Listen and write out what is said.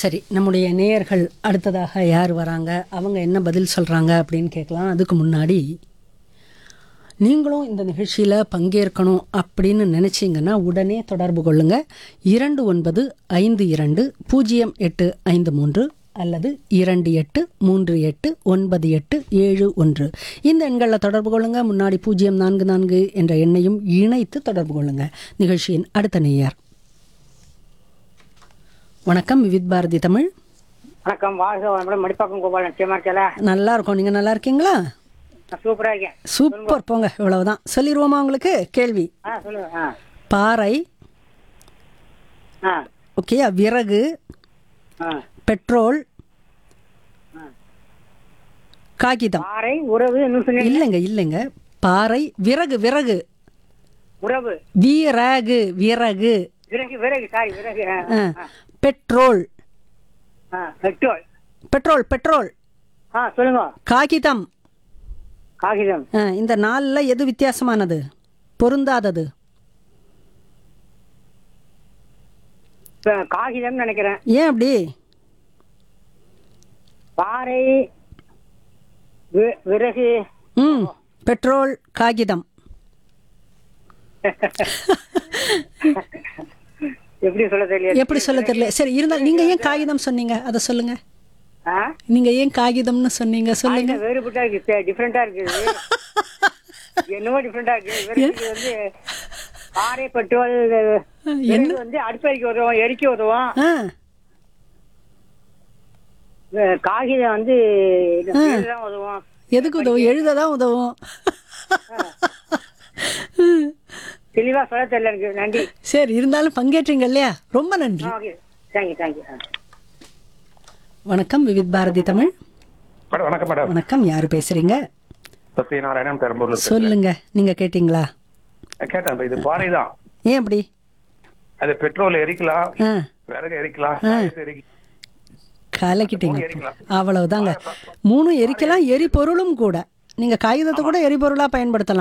சரி நம்முடைய நேயர்கள் அடுத்ததாக யார் வராங்க அவங்க என்ன பதில் சொல்கிறாங்க அப்படின்னு கேட்கலாம் அதுக்கு முன்னாடி நீங்களும் இந்த நிகழ்ச்சியில் பங்கேற்கணும் அப்படின்னு நினச்சிங்கன்னா உடனே தொடர்பு கொள்ளுங்க இரண்டு ஒன்பது ஐந்து இரண்டு பூஜ்ஜியம் எட்டு ஐந்து மூன்று அல்லது இரண்டு எட்டு மூன்று எட்டு ஒன்பது எட்டு ஏழு ஒன்று இந்த எண்களில் தொடர்பு கொள்ளுங்க முன்னாடி பூஜ்ஜியம் நான்கு நான்கு என்ற எண்ணையும் இணைத்து தொடர்பு கொள்ளுங்க நிகழ்ச்சியின் அடுத்த நேயர் வணக்கம் விவித் பாரதி தமிழ் வணக்கம் வாழ்க வளமுடன் மடிப்பாக்கம் கோபால் நிச்சயமா இருக்கல நல்லா இருக்கோம் நீங்கள் நல்லா இருக்கீங்களா நான் சூப்பரா இருக்கேன் சூப்பர் போங்க இவ்வளவுதான் சொல்லிடுவோமா உங்களுக்கு கேள்வி ஆ சொல்லுங்க ஆ பாறை ஆ ஓகே விறகு ஆ பெட்ரோல் காகிதம் பாறை உறவு இன்னும் சொன்னீங்க இல்லைங்க இல்லைங்க பாறை விறகு விறகு உறவு வீரகு விறகு விறகு விறகு சாரி விறகு ஆ, ஆ, ஆ, பெட்ரோல் ஆ பெட்ரோல் பெட்ரோல் பெட்ரோல் ஆ சொல்லுங்க காகிதம் காகிதம் ஆ, இந்த நாளில் எது வித்தியாசமானது பொருந்தாதது இப்ப காகிதம் நினைக்கிறேன் ஏன் அப்படி பாறை வி- விறகு ம் பெட்ரோல் காகிதம் எப்படி சொல்ல தெரியல எப்படி சொல்ல தெரியல சரி இருந்தாலும் நீங்கள் ஏன் காகிதம் சொன்னீங்க அதை சொல்லுங்க ஆ நீங்க ஏன் காகிதம்னு சொன்னீங்க சொல்லுங்க காகிதம் வேறுபட்டா இருக்கு டிஃப்ரெண்டா இருக்குது என்னவோ டிஃப்ரெண்டா இருக்கு விறகு வந்து பாறை பெட்ரோல் விறகு வந்து அடுப்பு எரிக்க உதவும் எரிக்க உதவும் ஆ அஹ் காகிதம் வந்து தான் உதவும் எதுக்கு உதவும் எழுத தான் உதவும் தெளிவா சொல்ல தெரியல எனக்கு நன்றி சரி இருந்தாலும் பங்கேற்றீங்க இல்லையா ரொம்ப நன்றி ஓகே தேங்க்யூ தேங்க்யூ வணக்கம் விவித் பாரதி தமிழ் மேடம் வணக்கம் மேடம் வணக்கம் யாரு பேசுறீங்க சத்யநாராயணன் பெரம்பூர்ல இருந்து. சொல்லுங்க நீங்க கேட்டீங்களா கேட்டேன் இப்ப இது பாறை தான் ஏன் அப்படி அது பெட்ரோல் எரிக்கலாம் ஆ விறகு எரிக்கலாம் காகிதம் எரிக்கலாம். கலக்கிட்டீங்க எரிக்கலாம். அவ்வளவுதாங்க மூணும் எரிக்கலாம் எரிபொருளும் கூட நீங்க காகிதத்தை கூட எரிபொருளா பயன்படுத்தலாம்